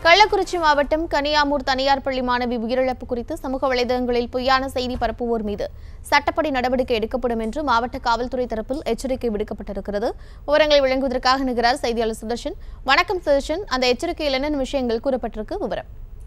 கள்ளக்குறிச்சி மாவட்டம் கனியாமூர் தனியார் பள்ளி மாணவி உயிரிழப்பு குறித்து சமூக வலைதளங்களில் பொய்யான செய்தி பரப்புவோர் மீது சட்டப்படி நடவடிக்கை எடுக்கப்படும் என்று மாவட்ட காவல்துறை தரப்பில் எச்சரிக்கை விடுக்கப்பட்டிருக்கிறது விவரங்களை வழங்குவதற்காக நிகரார் செய்தியாளர் சுதர்ஷன் வணக்கம் சுதர்ஷன் அந்த எச்சரிக்கையில் என்னென்ன விஷயங்கள் கூறப்பட்டிருக்கு விவரம்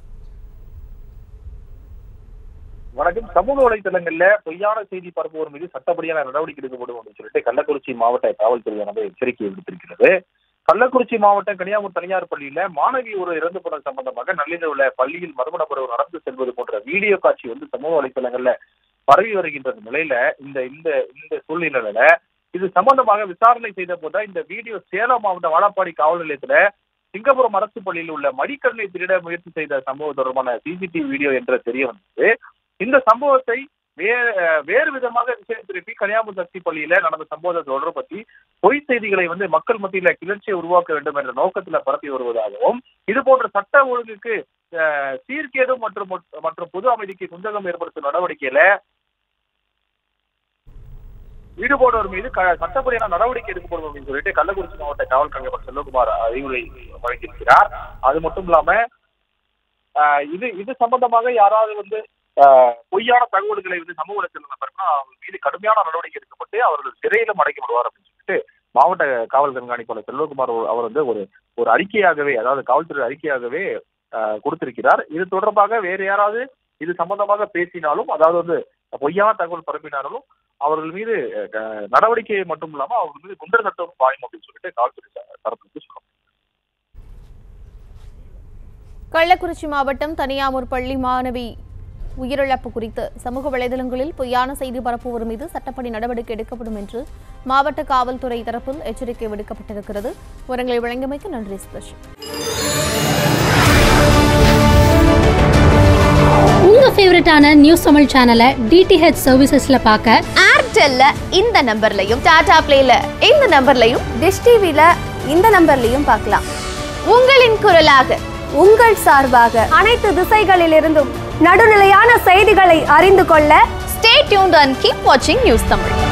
வணக்கம் சமூக வலைதளங்கள்ல பொய்யான செய்தி பரப்புவோர் மீது சட்டப்படியான நடவடிக்கை எடுக்கப்படும் அப்படின்னு சொல்லிட்டு கள்ளக்குறிச்சி மாவட்ட காவல்துறையானது எச்சரிக்கை விடுத்திருக்கிறது கள்ளக்குறிச்சி மாவட்டம் கனியாமூர் தனியார் பள்ளியில மாணவி ஒரு இறந்து போன சம்பந்தமாக நள்ளிரவுல பள்ளியில் மர்ம நபர் நடந்து செல்வது போன்ற வீடியோ காட்சி வந்து சமூக வலைதளங்கள்ல பரவி வருகின்ற நிலையில இந்த இந்த இந்த சூழ்நிலையில இது சம்பந்தமாக விசாரணை செய்த போது இந்த வீடியோ சேலம் மாவட்ட வாழப்பாடி காவல் நிலையத்துல சிங்கப்புரம் அரசு பள்ளியில் உள்ள மடிக்கண்ணை திருட முயற்சி செய்த சம்பவம் தொடர்பான சிசிடிவி வீடியோ என்ற தெரிய வந்தது இந்த சம்பவத்தை வேறு வேறு விதமாக திசை திருப்பி கன்னியாகுமரி சக்தி பள்ளியில நடந்த சம்பவத்தை தொடர் பற்றி பொய் செய்திகளை வந்து மக்கள் மத்தியில கிளர்ச்சியை உருவாக்க வேண்டும் என்ற நோக்கத்துல பரப்பி வருவதாகவும் இது போன்ற சட்ட ஒழுங்குக்கு அஹ், சீர்கேடும் மற்றும் மற்றும் பொது அமைதிக்கு குந்தகம் ஏற்படுத்தும் நடவடிக்கையில ஈடுபடுவோர் மீது க- சட்டப்படியான நடவடிக்கை எடுக்கப்படும் அப்படின்னு சொல்லிட்டு கள்ளக்குறிச்சி மாவட்ட காவல் கண்காணிப்பாளர் செல்வகுமார் அறிவுரை வழங்கியிருக்கிறார் அது மட்டும் இல்லாம ஆஹ் இது இது சம்பந்தமாக யாராவது வந்து ஆஹ் பொய்யான தகவல்களை வந்து சமூக வலைத்தளங்கள் பரப்பினா அவங்க மீது கடுமையான நடவடிக்கை எடுக்கப்பட்டு அவர்கள் சிறையிலும் அடைக்கப்படுவார் அப்படின்னு சொல்லிட்டு மாவட்ட காவல் கண்காணிப்பாளர் செல்வகுமார் ஒரு- அவர் வந்து ஒரு ஒரு அறிக்கையாகவே அதாவது காவல்துறை அறிக்கையாகவே ஆஹ் கொடுத்திருக்கிறார் இது தொடர்பாக வேறு யாராவது இது சம்பந்தமாக பேசினாலும் அதாவது வந்து பொய்யான தகவல் பரப்பினாலும் அவர்கள் மீது அஹ், நடவடிக்கை மட்டும் இல்லாம அவர்கள் மீது குண்டர் சட்டம் பாயும் அப்படின்னு சொல்லிட்டு காவல்துறை தரப்புக்கு சொல்லுவோம் கள்ளக்குறிச்சி மாவட்டம் தனியாமூர் பள்ளி மாணவி உயிரிழப்பு குறித்து சமூக வலைதளங்களில் பொய்யான செய்தி பரப்புவோர் மீது சட்டப்படி நடவடிக்கை எடுக்கப்படும் என்று மாவட்ட காவல்துறை தரப்பில் எச்சரிக்கை விடுக்கப்பட்டிருக்கிறது விவரங்களை வழங்கியமைக்கு நன்றி சுதர்ஷன் உங்க ஃபேவரட்டான நியூஸ் தமிழ் சேனலை டிடிஹெச் சர்வீசஸ்ல பார்க்க ஏர்டெல்ல இந்த நம்பர்லையும் டாடா பிளேல இந்த நம்பர்லையும் டிஷ் டிவில இந்த நம்பர்லையும் பார்க்கலாம் உங்களின் குரலாக உங்கள் சார்பாக அனைத்து திசைகளிலிருந்தும் நடுநிலையான செய்திகளை அறிந்து கொள்ள ஸ்டே டியூன்ட் அண்ட் கீப் வாட்சிங் நியூஸ் தமிழ்